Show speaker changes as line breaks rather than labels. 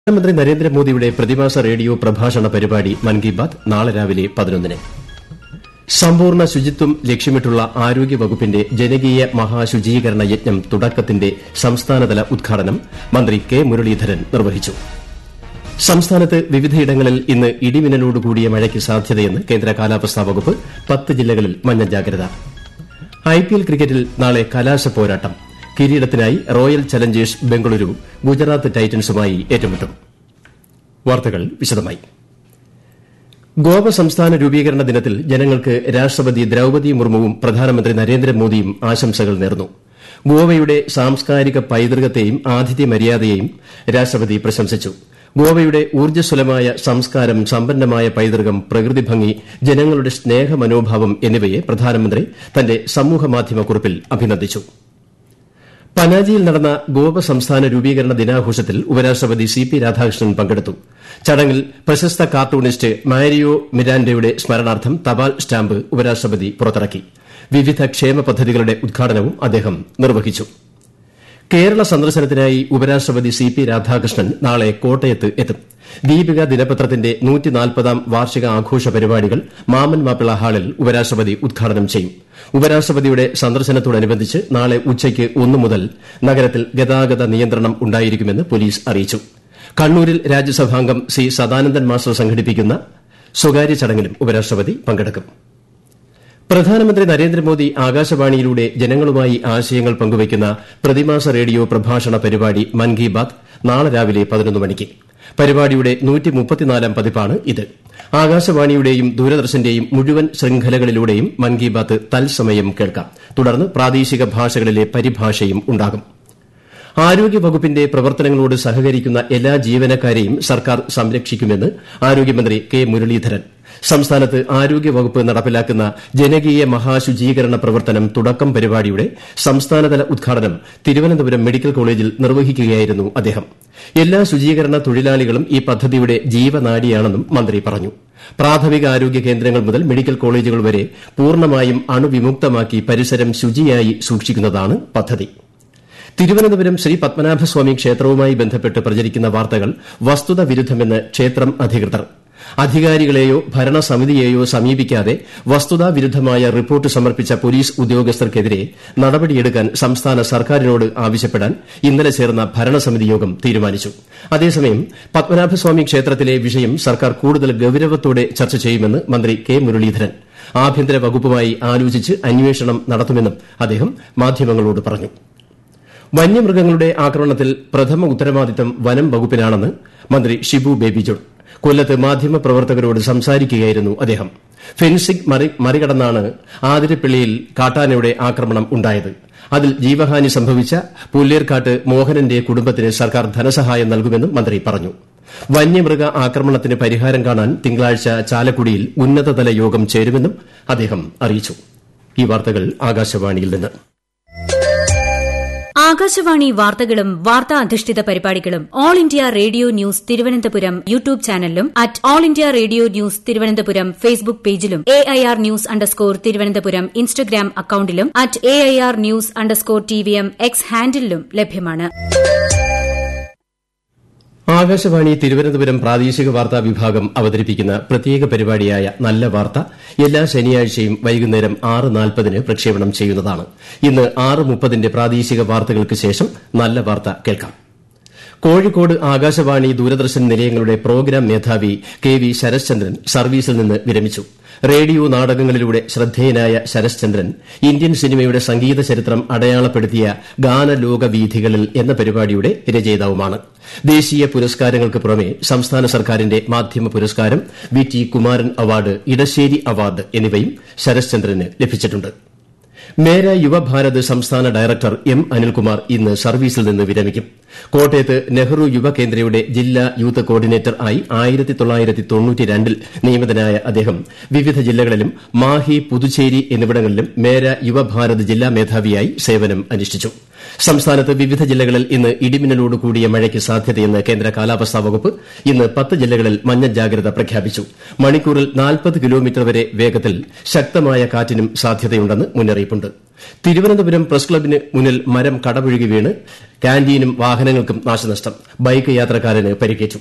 പ്രധാനമന്ത്രി നരേന്ദ്രമോദിയുടെ പ്രതിമാസ റേഡിയോ പ്രഭാഷണ പരിപാടി മൻ കി ബാത് നാളെ രാവിലെ പതിനൊന്നിന് സമ്പൂർണ്ണ ശുചിത്വം ലക്ഷ്യമിട്ടുള്ള ആരോഗ്യവകുപ്പിന്റെ ജനകീയ മഹാശുചീകരണ യജ്ഞം തുടക്കത്തിന്റെ സംസ്ഥാനതല ഉദ്ഘാടനം മന്ത്രി കെ മുരളീധരൻ നിർവഹിച്ചു സംസ്ഥാനത്ത് വിവിധയിടങ്ങളിൽ ഇന്ന് ഇടിമിന്നലോടുകൂടിയ മഴയ്ക്ക് സാധ്യതയെന്ന് കേന്ദ്ര കാലാവസ്ഥാ വകുപ്പ് പത്ത് ജില്ലകളിൽ മഞ്ഞ ജാഗ്രത ഐപിഎൽ ക്രിക്കറ്റിൽ നാളെ കലാശ പോരാട്ടം കിരീടത്തിനായി റോയൽ ചലഞ്ചേഴ്സ് ബംഗളൂരു ഗുജറാത്ത് ടൈറ്റൻസുമായി ഏറ്റുമുട്ടും വാർത്തകൾ വിശദമായി ഗോവ സംസ്ഥാന രൂപീകരണ ദിനത്തിൽ ജനങ്ങൾക്ക് രാഷ്ട്രപതി ദ്രൌപതി മുർമുവും പ്രധാനമന്ത്രി നരേന്ദ്രമോദിയും ആശംസകൾ നേർന്നു ഗോവയുടെ സാംസ്കാരിക പൈതൃകത്തെയും ആതിഥ്യ മര്യാദയെയും രാഷ്ട്രപതി പ്രശംസിച്ചു ഗോവയുടെ ഊർജ്ജസ്വലമായ സംസ്കാരം സമ്പന്നമായ പൈതൃകം പ്രകൃതി ഭംഗി ജനങ്ങളുടെ സ്നേഹമനോഭാവം എന്നിവയെ പ്രധാനമന്ത്രി തന്റെ സമൂഹമാധ്യമ കുറിപ്പിൽ അഭിനന്ദിച്ചു പനാജിയിൽ നടന്ന ഗോവ സംസ്ഥാന രൂപീകരണ ദിനാഘോഷത്തിൽ ഉപരാഷ്ട്രപതി സി പി രാധാകൃഷ്ണൻ പങ്കെടുത്തു ചടങ്ങിൽ പ്രശസ്ത കാർട്ടൂണിസ്റ്റ് മാരിയോ മിരാൻഡയുടെ സ്മരണാർത്ഥം തപാൽ സ്റ്റാമ്പ് ഉപരാഷ്ട്രപതി പുറത്തിറക്കി വിവിധ ക്ഷേമ പദ്ധതികളുടെ ഉദ്ഘാടനവും അദ്ദേഹം നിർവഹിച്ചു കേരള സന്ദർശനത്തിനായി ഉപരാഷ്ട്രപതി സി പി രാധാകൃഷ്ണൻ നാളെ കോട്ടയത്ത് എത്തും ദീപിക ദിനപത്രത്തിന്റെ നൂറ്റിനാൽപ്പതാം വാർഷിക ആഘോഷ പരിപാടികൾ മാമൻ മാപ്പിള ഹാളിൽ ഉപരാഷ്ട്രപതി ഉദ്ഘാടനം ചെയ്യും ഉപരാഷ്ട്രപതിയുടെ സന്ദർശനത്തോടനുബന്ധിച്ച് നാളെ ഉച്ചയ്ക്ക് ഒന്നു മുതൽ നഗരത്തിൽ ഗതാഗത നിയന്ത്രണം ഉണ്ടായിരിക്കുമെന്ന് പോലീസ് അറിയിച്ചു കണ്ണൂരിൽ രാജ്യസഭാംഗം സി സദാനന്ദൻ മാസ്റ്റർ സംഘടിപ്പിക്കുന്ന സ്വകാര്യ ചടങ്ങിലും ഉപരാഷ്ട്രപതി പങ്കെടുക്കും പ്രധാനമന്ത്രി നരേന്ദ്രമോദി ആകാശവാണിയിലൂടെ ജനങ്ങളുമായി ആശയങ്ങൾ പങ്കുവയ്ക്കുന്ന പ്രതിമാസ റേഡിയോ പ്രഭാഷണ പരിപാടി മൻ കി ബാത് നാളെ രാവിലെ പതിനൊന്ന് മണിക്ക് പരിപാടിയുടെ നൂറ്റിമുപ്പത്തിനാലാം പതിപ്പാണ് ഇത് ആകാശവാണിയുടെയും ദൂരദർശന്റെയും മുഴുവൻ ശൃംഖലകളിലൂടെയും മൻ കി ബാത് തത്സമയം കേൾക്കാം തുടർന്ന് പ്രാദേശിക ഭാഷകളിലെ പരിഭാഷയും ഉണ്ടാകും ആരോഗ്യവകുപ്പിന്റെ പ്രവർത്തനങ്ങളോട് സഹകരിക്കുന്ന എല്ലാ ജീവനക്കാരെയും സർക്കാർ സംരക്ഷിക്കുമെന്ന് ആരോഗ്യമന്ത്രി കെ മുരളീധരൻ സംസ്ഥാനത്ത് ആരോഗ്യവകുപ്പ് നടപ്പിലാക്കുന്ന ജനകീയ മഹാശുചീകരണ പ്രവർത്തനം തുടക്കം പരിപാടിയുടെ സംസ്ഥാനതല ഉദ്ഘാടനം തിരുവനന്തപുരം മെഡിക്കൽ കോളേജിൽ നിർവഹിക്കുകയായിരുന്നു അദ്ദേഹം എല്ലാ ശുചീകരണ തൊഴിലാളികളും ഈ പദ്ധതിയുടെ ജീവനാഡിയാണെന്നും മന്ത്രി പറഞ്ഞു പ്രാഥമിക ആരോഗ്യ കേന്ദ്രങ്ങൾ മുതൽ മെഡിക്കൽ കോളേജുകൾ വരെ പൂർണ്ണമായും അണുവിമുക്തമാക്കി പരിസരം ശുചിയായി സൂക്ഷിക്കുന്നതാണ് പദ്ധതി തിരുവനന്തപുരം ശ്രീ പത്മനാഭസ്വാമി ക്ഷേത്രവുമായി ബന്ധപ്പെട്ട് പ്രചരിക്കുന്ന വാർത്തകൾ വസ്തുത വിരുദ്ധമെന്ന് ക്ഷേത്രം അധികൃതർ അധികാരികളെയോ ഭരണസമിതിയെയോ സമീപിക്കാതെ വസ്തുതാ വിരുദ്ധമായ റിപ്പോർട്ട് സമർപ്പിച്ച പോലീസ് ഉദ്യോഗസ്ഥർക്കെതിരെ നടപടിയെടുക്കാൻ സംസ്ഥാന സർക്കാരിനോട് ആവശ്യപ്പെടാൻ ഇന്നലെ ചേർന്ന ഭരണസമിതി യോഗം തീരുമാനിച്ചു അതേസമയം പത്മനാഭസ്വാമി ക്ഷേത്രത്തിലെ വിഷയം സർക്കാർ കൂടുതൽ ഗൌരവത്തോടെ ചർച്ച ചെയ്യുമെന്ന് മന്ത്രി കെ മുരളീധരൻ ആഭ്യന്തര വകുപ്പുമായി ആലോചിച്ച് അന്വേഷണം നടത്തുമെന്നും അദ്ദേഹം മാധ്യമങ്ങളോട് പറഞ്ഞു വന്യമൃഗങ്ങളുടെ ആക്രമണത്തിൽ പ്രഥമ ഉത്തരവാദിത്തം വനം വകുപ്പിനാണെന്ന് മന്ത്രി ഷിബു ബേബി ജോൺ കൊല്ലത്ത് മാധ്യമപ്രവർത്തകരോട് സംസാരിക്കുകയായിരുന്നു അദ്ദേഹം ഫെൻസിംഗ് മറികടന്നാണ് ആതിരപ്പള്ളിയിൽ കാട്ടാനയുടെ ആക്രമണം ഉണ്ടായത് അതിൽ ജീവഹാനി സംഭവിച്ച പുല്ലേർക്കാട്ട് മോഹനന്റെ കുടുംബത്തിന് സർക്കാർ ധനസഹായം നൽകുമെന്നും മന്ത്രി പറഞ്ഞു വന്യമൃഗ ആക്രമണത്തിന് പരിഹാരം കാണാൻ തിങ്കളാഴ്ച ചാലക്കുടിയിൽ ഉന്നതതല യോഗം ചേരുമെന്നും അദ്ദേഹം അറിയിച്ചു ഈ വാർത്തകൾ ആകാശവാണിയിൽ നിന്ന്
ആകാശവാണി വാർത്തകളും വാർത്താ അധിഷ്ഠിത പരിപാടികളും all India radio news Thiruvananthapuram YouTube ചാനലിലും at all India radio news Thiruvananthapuram Facebook പേജിലും A I R news underscore Thiruvananthapuram Instagram അക്കൌണ്ടിലും at A I R news underscore T V M X ഹാൻഡിലും ലഭ്യമാണ്
ആകാശവാണി തിരുവനന്തപുരം പ്രാദേശിക വാർത്താ വിഭാഗം അവതരിപ്പിക്കുന്ന പ്രത്യേക പരിപാടിയായ നല്ല വാർത്ത എല്ലാ ശനിയാഴ്ചയും വൈകുന്നേരം ആറ് നാൽപ്പതിന് പ്രക്ഷേപണം ചെയ്യുന്നതാണ് ഇന്ന് ആറ് മുപ്പതിന്റെ പ്രാദേശിക വാർത്തകൾക്ക് ശേഷം നല്ല വാർത്ത കേൾക്കാം കോഴിക്കോട് ആകാശവാണി ദൂരദർശൻ നിലയങ്ങളുടെ പ്രോഗ്രാം മേധാവി കെ വി ശരശ്ചന്ദ്രൻ സർവീസിൽ നിന്ന് വിരമിച്ചു റേഡിയോ നാടകങ്ങളിലൂടെ ശ്രദ്ധേയനായ ശരശ്ചന്ദ്രൻ ഇന്ത്യൻ സിനിമയുടെ സംഗീത ചരിത്രം അടയാളപ്പെടുത്തിയ ഗാനലോകവീഥികളിൽ എന്ന പരിപാടിയുടെ രചയിതാവുമാണ് ദേശീയ പുരസ്കാരങ്ങൾക്ക് പുറമെ സംസ്ഥാന സർക്കാരിന്റെ മാധ്യമ പുരസ്കാരം V T Kumaran award Edasseri award എന്നിവയും ശരശ്ചന്ദ്രന് ലഭിച്ചിട്ടുണ്ട് മേര യുവഭാരത് സംസ്ഥാന ഡയറക്ടർ എം അനിൽകുമാർ ഇന്ന് സർവീസിൽ നിന്ന് വിരമിക്കും കോട്ടയത്ത് നെഹ്റു യുവകേന്ദ്രയുടെ ജില്ലാ യൂത്ത് കോർഡിനേറ്റർ ആയി ൽ നിയമിതനായ അദ്ദേഹം വിവിധ ജില്ലകളിലും മാഹി പുതുച്ചേരി എന്നിവിടങ്ങളിലും മേര യുവഭാരത് ജില്ലാ മേധാവിയായി സേവനം അനുഷ്ഠിച്ചു സംസ്ഥാനത്ത് വിവിധ ജില്ലകളിൽ ഇന്ന് ഇടിമിന്നലോട് കൂടിയ മഴയ്ക്ക് സാധ്യതയെന്ന് കേന്ദ്ര കാലാവസ്ഥാ വകുപ്പ് ഇന്ന് പത്ത് ജില്ലകളിൽ മഞ്ഞ ജാഗ്രത പ്രഖ്യാപിച്ചു മണിക്കൂറിൽ നാൽപ്പത് കിലോമീറ്റർ വരെ വേഗത്തിൽ ശക്തമായ കാറ്റിനും സാധ്യതയുണ്ടെന്ന് മുന്നറിയിപ്പുണ്ട് തിരുവനന്തപുരം പ്രസ് ക്ലബിന് മുന്നിൽ മരം കടപുഴകി വീണ് കാന്റീനും വാഹനങ്ങൾക്കും നാശനഷ്ടം ബൈക്ക് യാത്രക്കാരന് പരിക്കേറ്റു